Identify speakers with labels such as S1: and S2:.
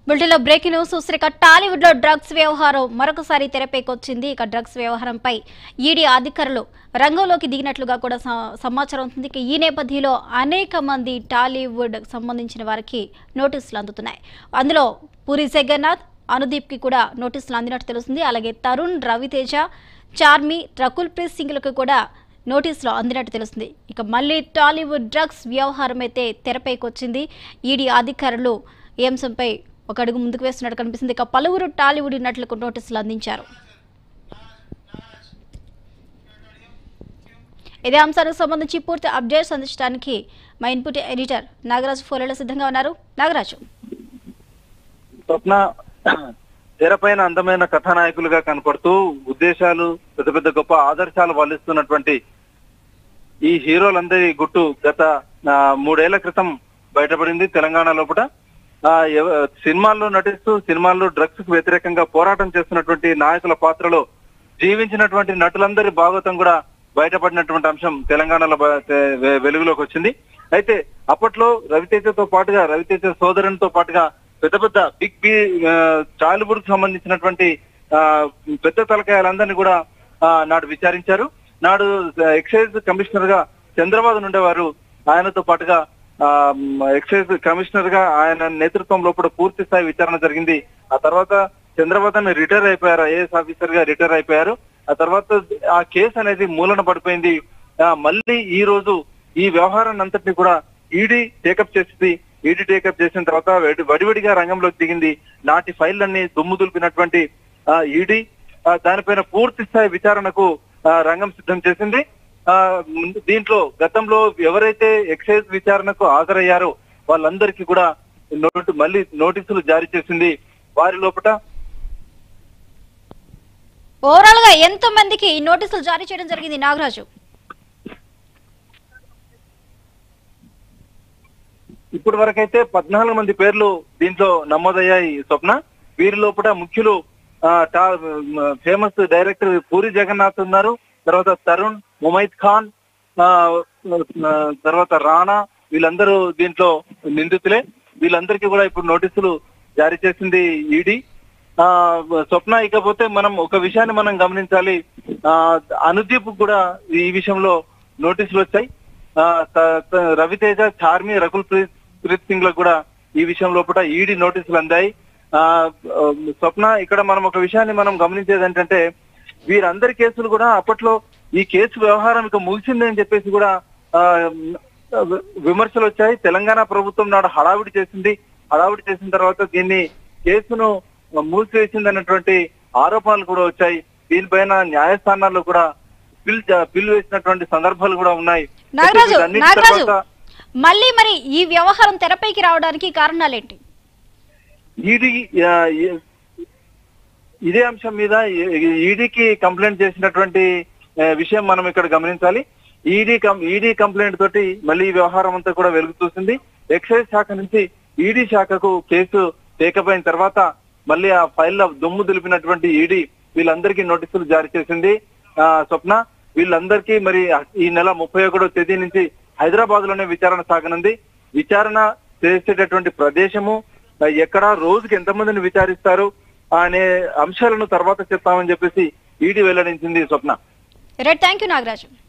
S1: బులెటిన్లో breaking news చూస్తే టాలీవుడ్ లో డ్రగ్స్ వ్యవహారం మరొకసారి తెరపైకొచ్చింది ఇక డ్రగ్స్ వ్యవహారంపై ఈడీ అధికారులు రంగంలోకి దిగినట్లుగా కూడా స- సమాచారం అవుతుంది ఇక ఈ నేపథ్యంలో అనేక మంది టాలీవుడ్ సంబంధించిన వారికి నోటీసులు అందుతున్నాయి అందులో పూరి జగన్నాథ్ అనుదీప్ కి కూడా నోటీసులు అందినట్టు తెలుస్తుంది అలాగే తరుణ్ రవితేజ చార్మి రకుల్ ప్రీత్ సింగ్లకు కూడా నోటీసులు అందినట్టు తెలుస్తుంది ఇక మళ్ళీ టాలీవుడ్ డ్రగ్స్ వ్యవహారం అయితే తెరపైకి వచ్చింది ఈడీ అధికారులు ఈ అంశంపై ఒక అడుగు ముందుకు వేస్తున్నట్టు కనిపిస్తుంది ఇక పలువురు టాలీవుడ్ నటులకు నోటీసులు అందించారు ఇదే అంశానికి సంబంధించి పూర్తి అప్డేట్స్ అందించడానికి మా ఇన్పుట్ ఎడిటర్ నాగరాజు ఫోలేలో సిద్ధంగా ఉన్నారు నాగరాజు
S2: స్వప్న తెరపైన అందమైన కథానాయకులుగా కనపడుతూ ఉద్దేశాలు పెద్ద పెద్ద గొప్ప ఆదర్శాలు వల్లిస్తున్నటువంటి ఈ హీరోలందరి గుట్టు గత ఆ, మూడేళ్ల క్రితం బయటపడింది తెలంగాణ లోపల ఆ, ఎవ- సినిమాల్లో నటిస్తూ సినిమాల్లో డ్రగ్స్ కు వ్యతిరేకంగా పోరాటం చేస్తున్నటువంటి నాయకుల పాత్రలో జీవించినటువంటి నటులందరి భాగవతం కూడా బయటపడినటువంటి అంశం తెలంగాణలో బ- తె- వె- వెలుగులోకి వచ్చింది అయితే అప్పట్లో రవితేజతో పాటుగా రవితేజ సోదరునితో పాటుగా పెద్ద పెద్ద బిగ్ బి టాలీవుడ్ కు సంబంధించినటువంటి ఆ, పెద్ద తలకాయాలందరినీ కూడా ఆ, నాడు విచారించారు నాడు ఎక్సైజ్ కమిషనర్ గా చంద్రబాబు ఉండేవారు ఆయనతో పాటుగా ఆ, మ్, ఎక్సైజ్ కమిషనర్ గా ఆయన నేతృత్వంలో కూడా పూర్తి స్థాయి విచారణ జరిగింది ఆ తర్వాత చంద్రబాబు రిటైర్ అయిపోయారు ఐఏఎస్ ఆఫీసర్ గా రిటైర్ అయిపోయారు ఆ తర్వాత ఆ కేసు అనేది మూలన పడిపోయింది ఆ, మళ్ళీ ఈ రోజు ఈ వ్యవహారాన్ని అంతటిని కూడా ఈడీ టేకప్ చేసింది ఈడీ టేకప్ చేసిన తర్వాత వెడి- వడివడిగా రంగంలోకి దిగింది నాటి ఫైళ్లన్నీ దుమ్ము దులిపినటువంటి ఈడీ దానిపైన పూర్తి స్థాయి విచారణకు ఆ, రంగం సిద్ధం చేసింది ఆ, ముందు- దీంట్లో గతంలో ఎవరైతే ఎక్సైజ్ విచారణకు హాజరయ్యారో వాళ్ళందరికీ కూడా నోటు మళ్ళీ నోటీసులు జారీ చేసింది వారి లోపల
S1: ఓవరాల్ గా ఎంత మందికి ఈ నోటీసులు జారీ చేయడం జరిగింది నాగరాజు
S2: ఇప్పటి వరకైతే పద్నాలుగు మంది పేర్లు దీంట్లో నమోదయ్యాయి స్వప్న వీరి లోపల ముఖ్యులు ఆ, టా- ఫేమస్ డైరెక్టర్ పూరి జగన్నాథ్ ఉన్నారు తర్వాత తరుణ్ ముమైద్ ఖాన్ ఆ, ఆ, తర్వాత రాణా వీళ్ళందరూ దీంట్లో నిందితులే వీళ్ళందరికీ కూడా ఇప్పుడు నోటీసులు జారీ చేసింది ఈడీ ఆ స్వప్న ఇకపోతే మనం ఒక విషయాన్ని మనం గమనించాలి ఆ అనుదీప్ కూడా ఈ విషయంలో నోటీసులు వచ్చాయి ఆ త- త- రవితేజ చార్మి రకుల్ ప్రీత్ ప్రీత్ సింగ్ లకు కూడా ఈ విషయం లోపల ఈడీ నోటీసులు అందాయి ఆ ఆ, స్వప్న ఇక్కడ మనం ఒక విషయాన్ని మనం గమనించేది ఏంటంటే వీరందరి కేసులు కూడా అప్పట్లో ఈ కేసు వ్యవహారం ఇక ముగిసింది అని చెప్పేసి కూడా ఆ వి- విమర్శలు వచ్చాయి తెలంగాణ ప్రభుత్వం నాడు హడావిడి చేసింది హడావిడి చేసిన తర్వాత దీన్ని కేసును మూసివేసింది అన్నటువంటి ఆరోపణలు కూడా వచ్చాయి దీనిపైన న్యాయస్థానాల్లో కూడా పిల్ పిల్ వేసినటువంటి సందర్భాలు కూడా ఉన్నాయి
S1: నాగరాజు
S2: అయితే వీటన్నిటి
S1: నాగరాజు
S2: తర్వాత
S1: మళ్ళీ మరి ఈ వ్యవహారం తెరపైకి రావడానికి కారణాలేంటి
S2: ఈడీ ఆ, ఈ- ఇదే అంశం మీద ఈడీకి కంప్లైంట్ చేసినటువంటి ఆ, విషయం మనం ఇక్కడ గమనించాలి ఈడీ ఈడీ కంప్లైంట్ తోటి మళ్ళీ ఈ వ్యవహారం అంతా కూడా వెలుగు చూసింది ఎక్సైజ్ శాఖ నుంచి ఈడీ శాఖకు కేసు టేకప్ తర్వాత మళ్ళీ ఆ ఫైల్ దుమ్ము దులిపినటువంటి ఈడీ వీళ్ళందరికీ నోటీసులు జారీ చేసింది ఆ, స్వప్న వీళ్ళందరికీ మరి ఈ నెల ముప్పై ఒకటో తేదీ నుంచి హైదరాబాద్ లోనే విచారణ సాగనుంది విచారణ చేసేటటువంటి ప్రదేశము ఆ, ఎక్కడ రోజుకి ఎంతమందిని విచారిస్తారు అనే అంశాలను తర్వాత చెప్తామని చెప్పేసి ఈడీ వెల్లడించింది Swapna
S1: right thank you Nagaraju